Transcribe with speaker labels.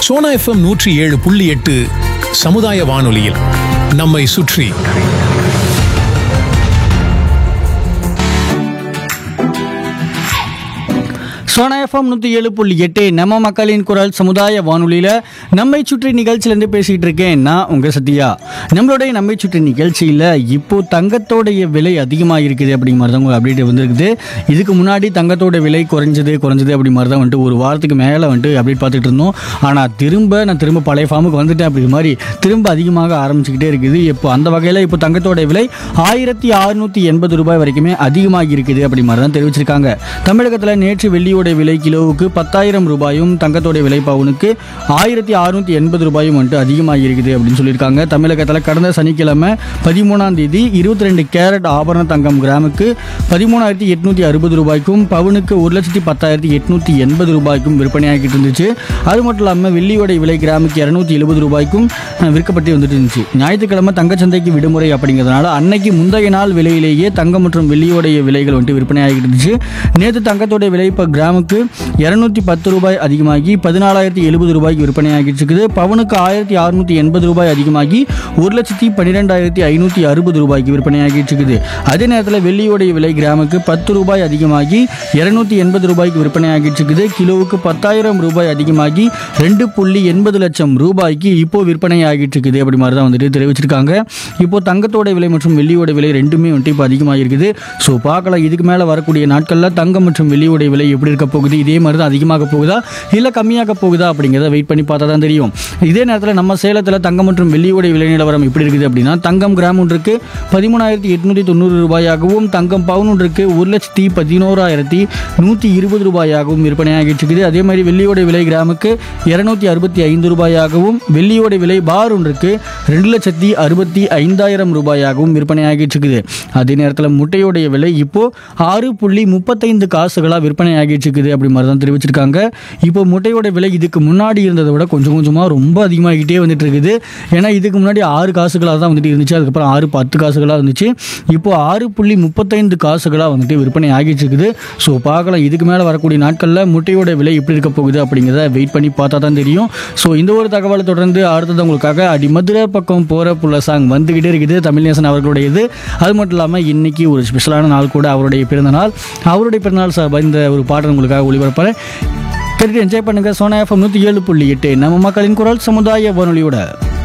Speaker 1: Sona FM நூற்றி ஏழு புள்ளி எட்டு சமுதாய வானொலியில் நம்மை சுற்றி
Speaker 2: சோனா எஃப்எம் நூற்றி ஏழு புள்ளி எட்டு நம்ம மக்களின் குரல் சமுதாய வானொலியில் நம்மை சுற்றி நிகழ்ச்சியிலேருந்து பேசிகிட்டு இருக்கேன் நான் உங்கள் சத்யா நம்மளுடைய நம்மை சுற்றி நிகழ்ச்சியில் இப்போ தங்கத்தோடைய விலை அதிகமாக இருக்குது அப்படிங்கிற மாதிரி தான் உங்களுக்கு அப்டேட் வந்திருக்குது இதுக்கு முன்னாடி தங்கத்தோட விலை குறைஞ்சது குறைஞ்சது அப்படி மாதிரி தான் வந்துட்டு ஒரு வாரத்துக்கு மேலே வந்துட்டு அப்டேட் பார்த்துட்டு இருந்தோம் ஆனால் திரும்ப நான் திரும்ப பழைய ஃபார்முக்கு வந்துட்டேன் அப்படி மாதிரி திரும்ப அதிகமாக ஆரம்பிச்சுக்கிட்டே இருக்குது இப்போ அந்த வகையில் இப்போ தங்கத்தோட விலை ஆயிரத்தி அறுநூற்றி எண்பது ரூபாய் வரைக்குமே அதிகமாகி இருக்குது அப்படி மாதிரி தான் தெரிவிச்சிருக்காங்க தமிழகத்தில் நேற்று வெள்ளியோட விலை கிலோவுக்கு பத்தாயிரம் ரூபாயும் தங்கத்தோட விலை பவுனுக்கு ஆயிரத்தி அறுநூற்றி எண்பது ரூபாயும் வந்துட்டு அதிகமாகி இருக்குது அப்படின்னு சொல்லியிருக்காங்க தமிழகத்தில் கடந்த சனிக்கிழமை பதிமூணாம் தேதி இருபத்தி ரெண்டு கேரட் ஆபரண தங்கம் கிராமுக்கு பதிமூணாயிரத்தி எட்நூற்றி அறுபது ரூபாய்க்கும் பவுனுக்கு ஒரு லட்சத்தி பத்தாயிரத்தி எட்நூற்றி எண்பது ரூபாய்க்கும் விற்பனையாகிட்டு இருந்துச்சு அது மட்டும் இல்லாமல் வெள்ளியோட விலை கிராமுக்கு இரநூத்தி எழுபது ரூபாய்க்கும் அஹ், விற்கப்பட்டு வந்துட்டு இருந்துச்சு ஞாயிற்றுக்கிழமை தங்கச்சந்தைக்கு விடுமுறை அப்படிங்கிறதுனால அன்னைக்கு முந்தைய நாள் விலையிலேயே தங்கம் மற்றும் வெள்ளியோடைய விலைகள் வந்துட்டு விற்பனையாகிட்டு இருந்துச்சு நேற்று தங்கத்தோடைய விலை இப்போ கிராமுக்கு இரநூத்தி பத்து ரூபாய் அதிகமாகி பதினாலாயிரத்தி எழுபது ரூபாய்க்கு விற்பனையாகிட்டு இருக்குது பவுனுக்கு ஆயிரத்தி அறுநூற்றி எண்பது ரூபாய் அதிகமாகி ஒரு லட்சத்தி பன்னிரெண்டாயிரத்தி ஐநூற்றி அறுபது ரூபாய்க்கு விற்பனையாகிட்டு இருக்குது அதே நேரத்தில் வெள்ளியோடைய விலை கிராமுக்கு பத்து ரூபாய் அதிகமாகி இரநூத்தி எண்பது ரூபாய்க்கு விற்பனையாகிட்டு இருக்குது கிலோவுக்கு பத்தாயிரம் ரூபாய் அதிகமாகி ரெண்டு புள்ளி எண்பது லட்சம் ரூபாய்க்கு இப்போ விற்பனை ஆகிட்டு இருக்குது அப்படி மாதிரி தான் வந்துட்டு தெரிவிச்சிருக்காங்க இப்போ தங்கத்தோட விலை மற்றும் வெள்ளியோட விலை ரெண்டுமே வந்துட்டு இப்போ அதிகமாக இருக்குது ஸோ பார்க்கலாம் இதுக்கு மேலே வரக்கூடிய நாட்களில் தங்கம் மற்றும் வெள்ளியோட விலை எப்படி இருக்க போகுது இதே மாதிரி தான் அதிகமாக போகுதா இல்லை கம்மியாக போகுதா அப்படிங்கிறத வெயிட் பண்ணி பார்த்தா தான் தெரியும் இதே நேரத்தில் நம்ம சேலத்தில் தங்கம் மற்றும் வெள்ளியோட விலை நிலவரம் எப்படி இருக்குது அப்படின்னா தங்கம் கிராம் ஒன்றுக்கு பதிமூணாயிரத்தி எட்நூற்றி தொண்ணூறு ரூபாயாகவும் தங்கம் பவுன் ஒன்றுக்கு ஒரு லட்சத்தி பதினோராயிரத்தி நூற்றி இருபது ரூபாயாகவும் விற்பனையாகிட்டு இருக்குது அதே மாதிரி வெள்ளியோட விலை கிராமுக்கு இரநூத்தி அறுபத்தி ஐந்து ரூபாயாகவும் வெள்ளியோட விலை பார் ஒன்றுக்கு ரெண்டு லட்சத்தி அறுபத்தி ஐந்தாயிரம் ரூபாயாகவும் விற்பனையாகிட்டு இருக்குது அதே நேரத்தில் முட்டையோடைய விலை இப்போ ஆறு புள்ளி முப்பத்தைந்து காசுகளாக விற்பனையாகிட்டு இருக்குது அப்படி மாதிரி தான் தெரிவிச்சிருக்காங்க இப்போ முட்டையோட விலை இதுக்கு முன்னாடி இருந்ததை விட கொஞ்சம் கொஞ்சமாக ரொம்ப அதிகமாகிட்டே வந்துட்டு இருக்குது ஏன்னா இதுக்கு முன்னாடி ஆறு காசுகளாக தான் வந்துட்டு இருந்துச்சு அதுக்கப்புறம் ஆறு பத்து காசுகளாக இருந்துச்சு இப்போ ஆறு புள்ளி முப்பத்தைந்து காசுகளாக வந்துட்டு விற்பனை ஆகிட்டு இருக்குது ஸோ பார்க்கலாம் இதுக்கு மேலே வரக்கூடிய நாட்களில் முட்டையோட விலை எப்படி இருக்க போகுது அப்படிங்கிறத வெயிட் பண்ணி பார்த்தா தான் தெரியும் ஸோ இந்த ஒரு தகவலை தொடர்ந்து அடுத்தது உங்களுக்காக அடி மதுரை பக்கம் போகிற புள்ள சாங் வந்துக்கிட்டே இருக்குது தமிழ்நேசன் அவர்களுடையது அது மட்டும் இல்லாமல் இன்னைக்கு ஒரு ஸ்பெஷலான நாள் கூட அவருடைய பிறந்த நாள் அவருடைய பிறந்தநாள் சார்பாக இந்த ஒரு பாடல் உங்களுக்காக ஒளிபரப்புறேன் கேட்டுட்டு என்ஜாய் பண்ணுங்கள் சோனா எஃப்எம் நூற்றி ஏழு புள்ளி எட்டு நம்ம மக்களின் குரல் சமுதாய வானொலியோட